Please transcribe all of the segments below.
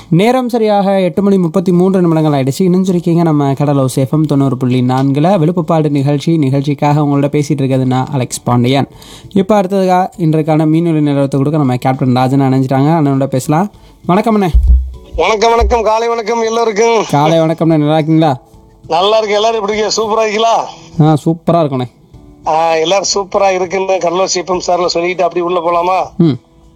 நேரம் சரியாக எட்டு மணி முப்பத்தி மூன்று நிமிடங்கள் ஆயிடுச்சு இணைஞ்சிருக்கீங்க நம்ம கடலோ சேஃபம் தொண்ணூறு புள்ளி நான்கில் விழுப்புப்பாடு நிகழ்ச்சி நிகழ்ச்சிக்காக உங்களோட பேசிகிட்டு இருக்கிறது நான் அலெக்ஸ் பாண்டியன் இப்போ அடுத்ததுக்காக இன்றைக்கான மீன்வெளி நிலவரத்தை கொடுக்க நம்ம கேப்டன் ராஜன் அணைஞ்சிட்டாங்க அண்ணனோட பேசலாம் வணக்கம் அண்ணே வணக்கம் வணக்கம் காலை வணக்கம் எல்லோருக்கும் காலை வணக்கம்ண்ணே நல்லா இருக்கீங்களா நல்லா இருக்கு எல்லாரும் எப்படி இருக்கீங்க சூப்பரா இருக்கீங்களா ஆ சூப்பராக இருக்கண்ணே ஆ, எல்லாரும் சூப்பரா இருக்குன்னு கடலூர் சிப்பம் சார்ல சொல்லிட்டு அப்படி உள்ள போலாமா ம்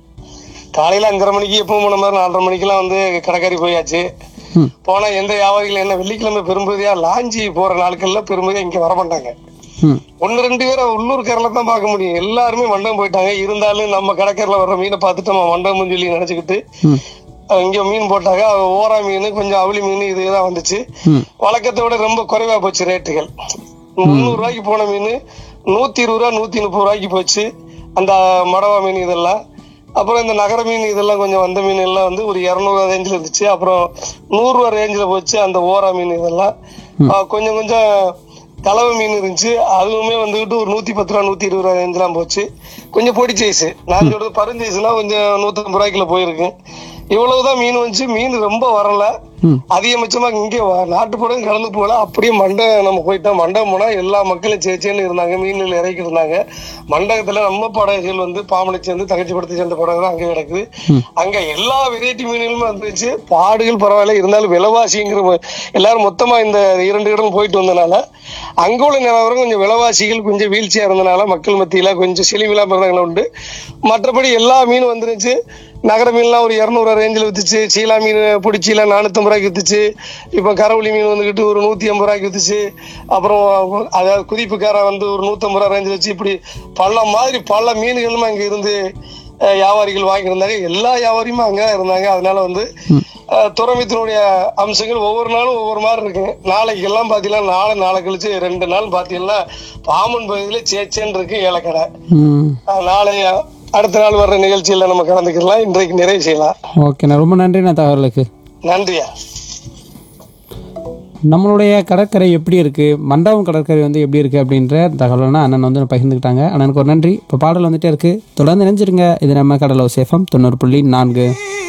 காலையில அஞ்சரை மணிக்கு எப்பவும் போன மாதிரி நாலரை மணிக்கெல்லாம் வந்து கடற்கரை போயாச்சு ம் போனா எந்த வியாபாரிகள் என்ன வெள்ளிக்கிழமை பெரும்பதியா லாஞ்சி போற நாட்கள்ல பெரும்பதியா இங்க வர மாட்டாங்க ம் ஒன்னு ரெண்டு பேரை உள்ளூர்காரில் தான் பார்க்க முடியும் எல்லாருமே மண்டபம் போயிட்டாங்க இருந்தாலும் நம்ம கடற்கரையில வர்ற மீனை பார்த்துட்டு நம்ம மண்டபம் சொல்லி நினைச்சுக்கிட்டு ம் அஹ் இங்க மீன் போட்டாங்க ஓரா மீன் கொஞ்சம் அவளி மீன் இதுதான் வந்துச்சு ம் வழக்கத்தை விட ரொம்ப குறைவா போச்சு ரேட்டுகள் முந்நூறு ரூபாய்க்கு போன மீன் நூத்தி இருபது ரூபா நூத்தி முப்பது ரூபாய்க்கு போச்சு அந்த மடவா மீன் இதெல்லாம் அப்புறம் இந்த நகர மீன் இதெல்லாம் கொஞ்சம் வந்த மீன் எல்லாம் வந்து ஒரு இரநூறுவா ரேஞ்சில் இருந்துச்சு அப்புறம் நூறு ரூபா ரேஞ்சில் போச்சு அந்த ஓரா மீன் இதெல்லாம் ஆஹ் கொஞ்சம் கொஞ்சம் கலவை மீன் இருந்துச்சு அதுவுமே வந்துகிட்டு ஒரு நூத்தி பத்து ரூபா நூத்தி இருபது ரூபா ரேஞ்செலாம் போச்சு கொஞ்சம் பொடி சைஸ் நான் சொல்றது பருஞ்சைஸ்னா கொஞ்சம் நூத்தம்பது ரூபாய்க்குள்ள போயிருக்கு இவ்வளவுதான் மீன் வந்துச்சு மீன் ரொம்ப வரல ம். அதிகபட்சமா இங்கே வ- நாட்டுப்புறம் கலந்து போல அப்படியே மண்டபம் நம்ம போயிட்டோம் மண்டபம் போனா எல்லா மக்களும் சேச்சேன்னு இருந்தாங்க மீன்கள் இறக்கி இருந்தாங்க மண்டபத்துல நம்ம படகுகள் வந்து பாமனை சேர்ந்து தகச்சி படுத்து சேர்ந்த படகு தான் அங்க கிடக்குது அங்க எல்லா வெரைட்டி மீன்களுமே வந்துச்சு பாடுகள் பரவாயில்ல இருந்தாலும் விலைவாசிங்கிற ம- எல்லாரும் மொத்தமா இந்த இரண்டு இடம் போயிட்டு வந்தனால அங்க உள்ள நிலவரம் கொஞ்சம் விலைவாசிகள் கொஞ்சம் வீழ்ச்சியா இருந்தனால மக்கள் மத்தியில கொஞ்சம் செழிவில்லாம இருந்தாங்கள உண்டு மற்றபடி எல்லா மீனும் வந்துருச்சு நகர மீன்லாம் ஒரு இரநூறுவா ரேஞ்சில் வித்துச்சு சீலா மீன் பிடிச்சில நானூற்றம்பது ரூபாய்க்கு வித்துச்சு இப்போ கரவுளி மீன் வந்துக்கிட்டு ஒரு நூற்றி ஐம்பது ரூபாய்க்கு வித்துச்சு அப்புறம் அதாவது குதிப்புக்கார வந்து ஒரு நூற்றம்பது ரூபா ரேஞ்சில் வச்சு இப்படி பல மாதிரி பல மீன்களும் அங்கே இருந்து அஹ், வியாபாரிகள் வாங்கியிருந்தாங்க எல்லா வியாபாரியுமே அங்கே தான் இருந்தாங்க அதனால வந்து அஹ், துறவித்தினுடைய அம்சங்கள் ஒவ்வொரு நாளும் ஒவ்வொரு மாதிரி இருக்கு நாளைக்கு எல்லாம் பார்த்தீங்கன்னா நாளை நாளை கழிச்சு ரெண்டு நாள் பார்த்தீங்கன்னா பாம்பன் பகுதியில் சேச்சேன்னு இருக்கு ஏலக்கடை ம் அஹ், நாளை அடுத்த நாள் வர்ற நிகழ்ச்சியில நம்ம கலந்துக்கலாம் இன்றைக்கு நிறைவு செய்யலாம் ஓகேண்ணா ரொம்ப நன்றிண்ணா தகவலுக்கு நன்றியா நம்மளுடைய கடற்கரை எப்படி இருக்குது மண்டபம் கடற்கரை வந்து எப்படி இருக்குது அப்படின்ற தகவலாம் அண்ணன் வந்து பகிர்ந்துக்கிட்டாங்க அண்ணனுக்கு ஒரு நன்றி இப்போ பாடல் வந்துட்டே இருக்குது தொடர்ந்து நினைஞ்சிருங்க இது நம்ம கடலோ சேஃபம் தொண்ணூறு புள்ளி நான்கு